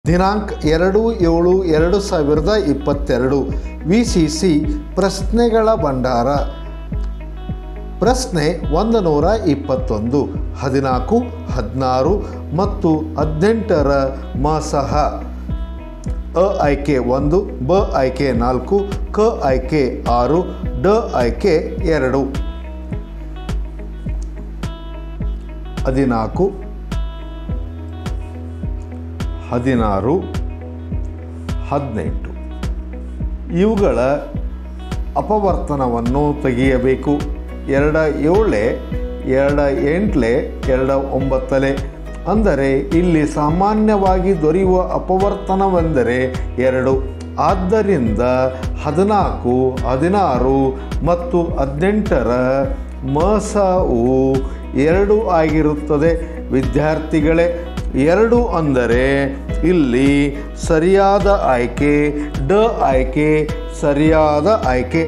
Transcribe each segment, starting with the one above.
ದಿನಾಂಕ ಎರಡು ಏಳು ಎರಡು ಸಾವಿರದ ಇಪ್ಪತ್ತೆರಡು ವಿ ಸಿ ಸಿ ಪ್ರಶ್ನೆಗಳ ಭಂಡಾರ ಪ್ರಶ್ನೆ ಒಂದು ನೂರ ಇಪ್ಪತ್ತೊಂದು ಹದಿನಾಲ್ಕು ಹದಿನಾರು ಮತ್ತು ಹದಿನೆಂಟರ ಮಸಹ ಅ ಆಯ್ಕೆ ಒಂದು ಬ ಆಯ್ಕೆ ನಾಲ್ಕು ಕ ಆಯ್ಕೆ ಆರು ಡ ಆಯ್ಕೆ ಎರಡು ಹದಿನಾಲ್ಕು ಹದಿನಾರು ಹದಿನೆಂಟು ಇವುಗಳ ಅಪವರ್ತನವನ್ನು ತೆಗೆಯಬೇಕು ಎರಡ ಏಳೆ ಎರಡ ಎಂಟ್ಲೆ ಎರಡ ಒಂಬತ್ತಲೆ ಅಂದರೆ ಇಲ್ಲಿ ಸಾಮಾನ್ಯವಾಗಿ ದೊರೆಯುವ ಅಪವರ್ತನವೆಂದರೆ ಎರಡು ಆದ್ದರಿಂದ ಹದಿನಾಲ್ಕು ಹದಿನಾರು ಮತ್ತು ಹದಿನೆಂಟರ ಮಸವು ಎರಡು ಆಗಿರುತ್ತದೆ ವಿದ್ಯಾರ್ಥಿಗಳೇ ಎರಡು ಅಂದರೆ ಇಲ್ಲಿ ಸರಿಯಾದ ಆಯ್ಕೆ ಡ ಆಯ್ಕೆ ಸರಿಯಾದ ಆಯ್ಕೆ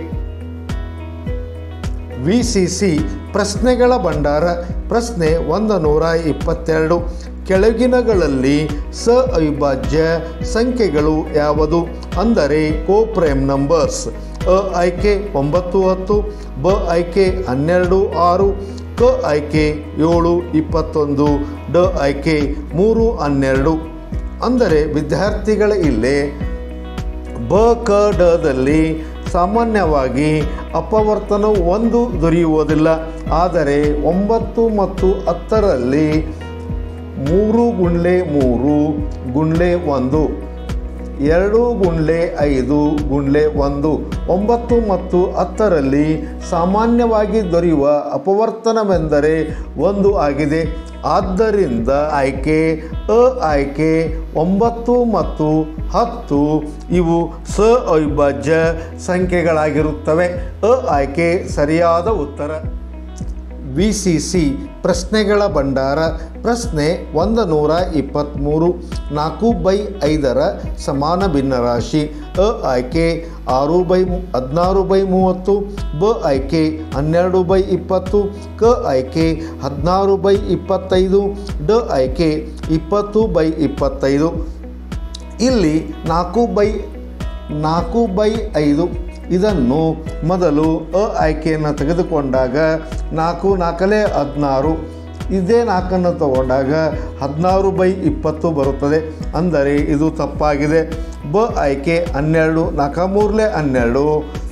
ವಿ ಸಿ ಸಿ ಪ್ರಶ್ನೆಗಳ ಭಂಡಾರ ಪ್ರಶ್ನೆ ಒಂದು ನೂರ ಇಪ್ಪತ್ತೆರಡು ಕೆಳಗಿನಗಳಲ್ಲಿ ಸ ಅವಿಭಾಜ್ಯ ಸಂಖ್ಯೆಗಳು ಯಾವುದು ಅಂದರೆ ಕೋಪ್ರೈಮ್ ನಂಬರ್ಸ್ ಅ ಆಯ್ಕೆ ಒಂಬತ್ತು ಹತ್ತು ಬ ಆಯ್ಕೆ ಹನ್ನೆರಡು ಆರು ಕ ಆಯ್ಕೆ ಏಳು ಇಪ್ಪತ್ತೊಂದು ಡ ಆಯ್ಕೆ ಮೂರು ಹನ್ನೆರಡು ಅಂದರೆ ವಿದ್ಯಾರ್ಥಿಗಳ ಇಲ್ಲೇ ಬ ಕ ಡದಲ್ಲಿ ಸಾಮಾನ್ಯವಾಗಿ ಅಪವರ್ತನವು ಒಂದು ದೊರೆಯುವುದಿಲ್ಲ ಆದರೆ ಒಂಬತ್ತು ಮತ್ತು ಹತ್ತರಲ್ಲಿ ಮೂರು ಗುಂಡ್ಲೆ ಮೂರು ಗುಂಡ್ಲೆ ಒಂದು ಎರಡು ಗುಂಡ್ಲೆ ಐದು ಗುಂಡ್ಲೆ ಒಂದು ಒಂಬತ್ತು ಮತ್ತು ಹತ್ತರಲ್ಲಿ ಸಾಮಾನ್ಯವಾಗಿ ದೊರೆಯುವ ಅಪವರ್ತನವೆಂದರೆ ಒಂದು ಆಗಿದೆ ಆದ್ದರಿಂದ ಆಯ್ಕೆ ಅ ಆಯ್ಕೆ ಒಂಬತ್ತು ಮತ್ತು ಹತ್ತು ಇವು ಸ ಅವಿಭಾಜ್ಯ ಸಂಖ್ಯೆಗಳಾಗಿರುತ್ತವೆ ಅ ಆಯ್ಕೆ ಸರಿಯಾದ ಉತ್ತರ ವಿ ಸಿ ಸಿ ಪ್ರಶ್ನೆಗಳ ಭಂಡಾರ ಪ್ರಶ್ನೆ ಒಂದು ನೂರ ಇಪ್ಪತ್ತ್ಮೂರು ನಾಲ್ಕು ಬೈ ಐದರ ಸಮಾನ ಭಿನ್ನರಾಶಿ ಅ ಆಯ್ಕೆ ಆರು ಬೈ ಹದಿನಾರು ಬೈ ಮೂವತ್ತು ಬ ಆಯ್ಕೆ ಹನ್ನೆರಡು ಬೈ ಇಪ್ಪತ್ತು ಕ ಆಯ್ಕೆ ಹದಿನಾರು ಬೈ ಇಪ್ಪತ್ತೈದು ಡ ಆಯ್ಕೆ ಇಪ್ಪತ್ತು ಬೈ ಇಪ್ಪತ್ತೈದು ಇಲ್ಲಿ ನಾಲ್ಕು ಬೈ ನಾಲ್ಕು ಬೈ ಐದು ಇದನ್ನು ಮೊದಲು ಅ ಆಯ್ಕೆಯನ್ನು ತೆಗೆದುಕೊಂಡಾಗ ನಾಲ್ಕು ನಾಲ್ಕಲೇ ಹದಿನಾರು ಇದೇ ನಾಲ್ಕನ್ನು ತಗೊಂಡಾಗ ಹದಿನಾರು ಬೈ ಇಪ್ಪತ್ತು ಬರುತ್ತದೆ ಅಂದರೆ ಇದು ತಪ್ಪಾಗಿದೆ ಬ ಆಯ್ಕೆ ಹನ್ನೆರಡು ನಾಲ್ಕ ಮೂರಲೇ ಹನ್ನೆರಡು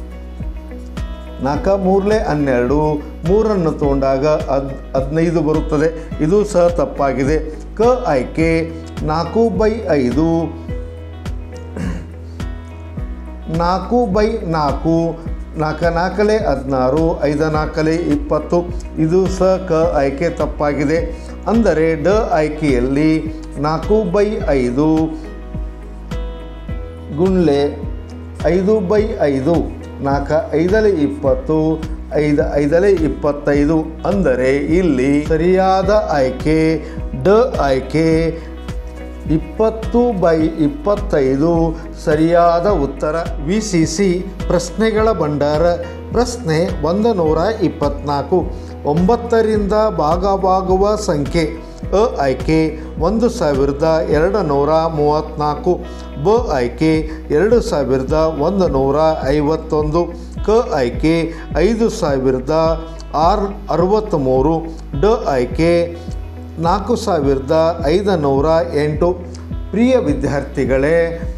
ನಾಲ್ಕ ಮೂರಲೇ ಹನ್ನೆರಡು ಮೂರನ್ನು ತಗೊಂಡಾಗ ಹದ್ ಹದಿನೈದು ಬರುತ್ತದೆ ಇದು ಸಹ ತಪ್ಪಾಗಿದೆ ಕ ಆಯ್ಕೆ ನಾಲ್ಕು ಬೈ ಐದು ನಾಲ್ಕು ಬೈ ನಾಲ್ಕು ನಾಲ್ಕ ನಾಲ್ಕಲೇ ಹದಿನಾರು ಐದ ನಾಲ್ಕಲೇ ಇಪ್ಪತ್ತು ಇದು ಸ ಕ ಆಯ್ಕೆ ತಪ್ಪಾಗಿದೆ ಅಂದರೆ ಡ ಆಯ್ಕೆಯಲ್ಲಿ ನಾಲ್ಕು ಬೈ ಐದು ಗುಣ್ಲೆ ಐದು ಬೈ ಐದು ನಾಲ್ಕ ಐದಲೇ ಇಪ್ಪತ್ತು ಐದು ಐದಲೇ ಇಪ್ಪತ್ತೈದು ಅಂದರೆ ಇಲ್ಲಿ ಸರಿಯಾದ ಆಯ್ಕೆ ಡ ಆಯ್ಕೆ ಇಪ್ಪತ್ತು ಬೈ ಇಪ್ಪತ್ತೈದು ಸರಿಯಾದ ಉತ್ತರ ವಿ ಸಿ ಸಿ ಪ್ರಶ್ನೆಗಳ ಭಂಡಾರ ಪ್ರಶ್ನೆ ಒಂದು ನೂರ ಇಪ್ಪತ್ತ್ನಾಲ್ಕು ಒಂಬತ್ತರಿಂದ ಭಾಗವಾಗುವ ಸಂಖ್ಯೆ ಅ ಆಯ್ಕೆ ಒಂದು ಸಾವಿರದ ಎರಡು ನೂರ ಮೂವತ್ತ್ನಾಲ್ಕು ಬ ಆಯ್ಕೆ ಎರಡು ಸಾವಿರದ ಒಂದು ನೂರ ಐವತ್ತೊಂದು ಕ ಆಯ್ಕೆ ಐದು ಸಾವಿರದ ಆರು ಅರವತ್ತ್ಮೂರು ಡ ಆಯ್ಕೆ ನಾಲ್ಕು ಸಾವಿರದ ಐದು ನೂರ ಎಂಟು ಪ್ರಿಯ ವಿದ್ಯಾರ್ಥಿಗಳೇ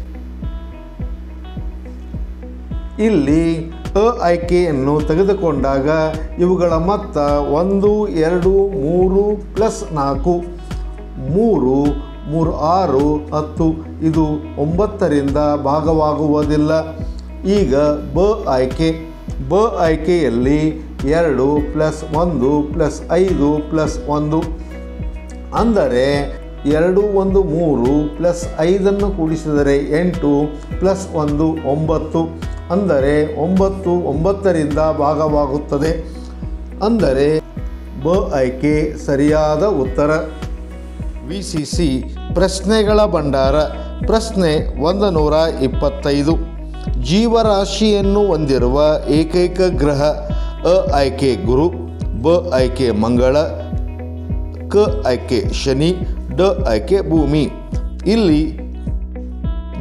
ಇಲ್ಲಿ ಅ ಆಯ್ಕೆಯನ್ನು ತೆಗೆದುಕೊಂಡಾಗ ಇವುಗಳ ಮೊತ್ತ ಒಂದು ಎರಡು ಮೂರು ಪ್ಲಸ್ ನಾಲ್ಕು ಮೂರು ಮೂರು ಆರು ಹತ್ತು ಇದು ಒಂಬತ್ತರಿಂದ ಭಾಗವಾಗುವುದಿಲ್ಲ ಈಗ ಬ ಆಯ್ಕೆ ಬ ಆಯ್ಕೆಯಲ್ಲಿ ಎರಡು ಪ್ಲಸ್ ಒಂದು ಪ್ಲಸ್ ಐದು ಪ್ಲಸ್ ಒಂದು ಅಂದರೆ ಎರಡು ಒಂದು ಮೂರು ಪ್ಲಸ್ ಐದನ್ನು ಕೂಡಿಸಿದರೆ ಎಂಟು ಪ್ಲಸ್ ಒಂದು ಒಂಬತ್ತು ಅಂದರೆ ಒಂಬತ್ತು ಒಂಬತ್ತರಿಂದ ಭಾಗವಾಗುತ್ತದೆ ಅಂದರೆ ಬ ಆಯ್ಕೆ ಸರಿಯಾದ ಉತ್ತರ ವಿ ಸಿ ಸಿ ಪ್ರಶ್ನೆಗಳ ಭಂಡಾರ ಪ್ರಶ್ನೆ ಒಂದು ನೂರ ಇಪ್ಪತ್ತೈದು ಜೀವರಾಶಿಯನ್ನು ಹೊಂದಿರುವ ಏಕೈಕ ಗ್ರಹ ಅ ಆಯ್ಕೆ ಗುರು ಬ ಆಯ್ಕೆ ಮಂಗಳ ಕ ಆಯ್ಕೆ ಶನಿ ಡ ಆಯ್ಕೆ ಭೂಮಿ ಇಲ್ಲಿ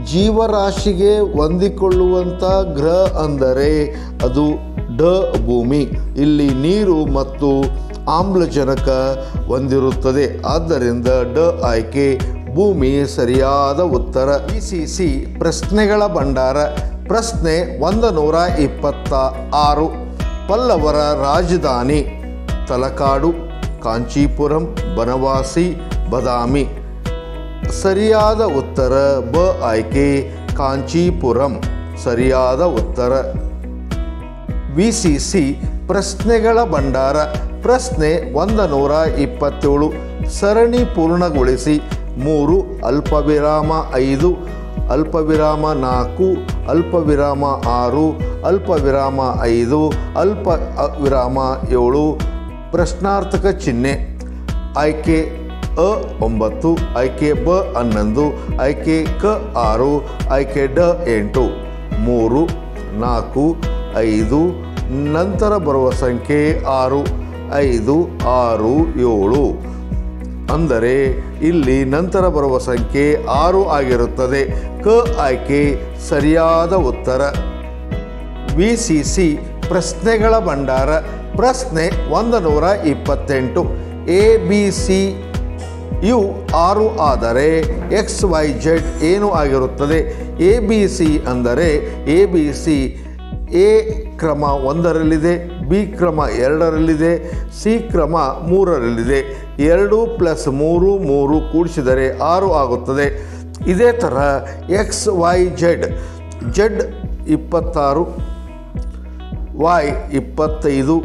ಜೀವರಾಶಿಗೆ ಹೊಂದಿಕೊಳ್ಳುವಂಥ ಗ್ರಹ ಅಂದರೆ ಅದು ಡ ಭೂಮಿ ಇಲ್ಲಿ ನೀರು ಮತ್ತು ಆಮ್ಲಜನಕ ಹೊಂದಿರುತ್ತದೆ ಆದ್ದರಿಂದ ಡ ಆಯ್ಕೆ ಭೂಮಿ ಸರಿಯಾದ ಉತ್ತರ ಬಿ ಸಿ ಸಿ ಪ್ರಶ್ನೆಗಳ ಭಂಡಾರ ಪ್ರಶ್ನೆ ಒಂದು ನೂರ ಇಪ್ಪತ್ತ ಆರು ಪಲ್ಲವರ ರಾಜಧಾನಿ ತಲಕಾಡು ಕಾಂಚೀಪುರಂ ಬನವಾಸಿ ಬದಾಮಿ ಸರಿಯಾದ ಉತ್ತರ ಬ ಆಯ್ಕೆ ಕಾಂಚೀಪುರಂ ಸರಿಯಾದ ಉತ್ತರ ವಿ ಸಿ ಸಿ ಪ್ರಶ್ನೆಗಳ ಭಂಡಾರ ಪ್ರಶ್ನೆ ಒಂದು ನೂರ ಇಪ್ಪತ್ತೇಳು ಸರಣಿ ಪೂರ್ಣಗೊಳಿಸಿ ಮೂರು ಅಲ್ಪವಿರಾಮ ಐದು ಅಲ್ಪವಿರಾಮ ನಾಲ್ಕು ಅಲ್ಪವಿರಾಮ ಆರು ಅಲ್ಪವಿರಾಮ ಐದು ಅಲ್ಪ ಅ- ವಿರಾಮ ಏಳು ಪ್ರಶ್ನಾರ್ಥಕ ಚಿಹ್ನೆ ಆಯ್ಕೆ ಅ ಒಂಬತ್ತು ಆಯ್ಕೆ ಬ ಹನ್ನೊಂದು ಆಯ್ಕೆ ಕ ಆರು ಆಯ್ಕೆ ಡ ಎಂಟು ಮೂರು ನಾಲ್ಕು ಐದು ನಂತರ ಬರುವ ಸಂಖ್ಯೆ ಆರು ಐದು ಆರು ಏಳು ಅಂದರೆ ಇಲ್ಲಿ ನಂತರ ಬರುವ ಸಂಖ್ಯೆ ಆರು ಆಗಿರುತ್ತದೆ ಕ ಆಯ್ಕೆ ಸರಿಯಾದ ಉತ್ತರ ವಿ ಸಿ ಸಿ ಪ್ರಶ್ನೆಗಳ ಭಂಡಾರ ಪ್ರಶ್ನೆ ಒಂದು ನೂರ ಇಪ್ಪತ್ತೆಂಟು ಎ ಬಿ ಸಿ ಯು ಆರು ಆದರೆ ಎಕ್ಸ್ ವೈ ಜೆಡ್ ಏನು ಆಗಿರುತ್ತದೆ ಎ ಬಿ ಸಿ ಅಂದರೆ ಎ ಬಿ ಸಿ ಎ ಕ್ರಮ ಒಂದರಲ್ಲಿದೆ ಬಿ ಕ್ರಮ ಎರಡರಲ್ಲಿದೆ ಸಿ ಕ್ರಮ ಮೂರರಲ್ಲಿದೆ ಎರಡು ಪ್ಲಸ್ ಮೂರು ಮೂರು ಕೂಡಿಸಿದರೆ ಆರು ಆಗುತ್ತದೆ ಇದೇ ಥರ ಎಕ್ಸ್ ವೈ ಜೆಡ್ ಜೆಡ್ ಇಪ್ಪತ್ತಾರು ವೈ ಇಪ್ಪತ್ತೈದು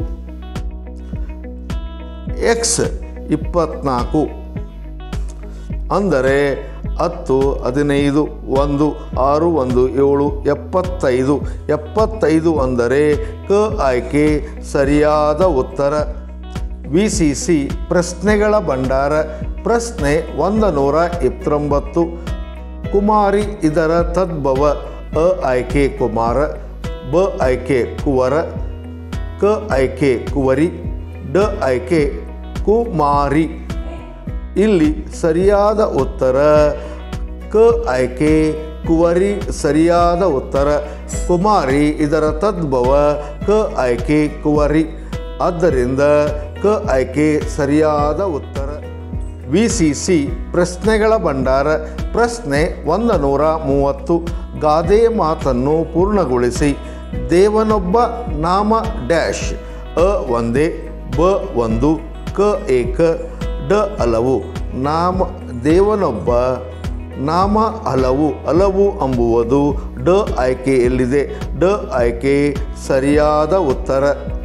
ಎಕ್ಸ್ ಇಪ್ಪತ್ನಾಲ್ಕು ಅಂದರೆ ಹತ್ತು ಹದಿನೈದು ಒಂದು ಆರು ಒಂದು ಏಳು ಎಪ್ಪತ್ತೈದು ಎಪ್ಪತ್ತೈದು ಅಂದರೆ ಕ ಆಯ್ಕೆ ಸರಿಯಾದ ಉತ್ತರ ವಿ ಸಿ ಸಿ ಪ್ರಶ್ನೆಗಳ ಭಂಡಾರ ಪ್ರಶ್ನೆ ಒಂದು ನೂರ ಇಪ್ಪತ್ತೊಂಬತ್ತು ಕುಮಾರಿ ಇದರ ತದ್ಭವ ಅ ಆಯ್ಕೆ ಕುಮಾರ ಬ ಆಯ್ಕೆ ಕುವರ ಕ ಆಯ್ಕೆ ಕುವರಿ ಡ ಆಯ್ಕೆ ಕುಮಾರಿ ಇಲ್ಲಿ ಸರಿಯಾದ ಉತ್ತರ ಕ ಆಯ್ಕೆ ಕುವರಿ ಸರಿಯಾದ ಉತ್ತರ ಕುಮಾರಿ ಇದರ ತದ್ಭವ ಕ ಆಯ್ಕೆ ಕುವರಿ ಆದ್ದರಿಂದ ಕ ಆಯ್ಕೆ ಸರಿಯಾದ ಉತ್ತರ ವಿ ಸಿ ಸಿ ಪ್ರಶ್ನೆಗಳ ಭಂಡಾರ ಪ್ರಶ್ನೆ ಒಂದು ನೂರ ಮೂವತ್ತು ಗಾದೆ ಮಾತನ್ನು ಪೂರ್ಣಗೊಳಿಸಿ ದೇವನೊಬ್ಬ ನಾಮ ಡ್ಯಾಶ್ ಅ ಒಂದೇ ಬ ಒಂದು ಕ ಏಕ ಡ ಹಲವು ನಾಮ ದೇವನೊಬ್ಬ ನಾಮ ಹಲವು ಹಲವು ಎಂಬುವುದು ಡ ಆಯ್ಕೆಯಲ್ಲಿದೆ ಡ ಆಯ್ಕೆ ಸರಿಯಾದ ಉತ್ತರ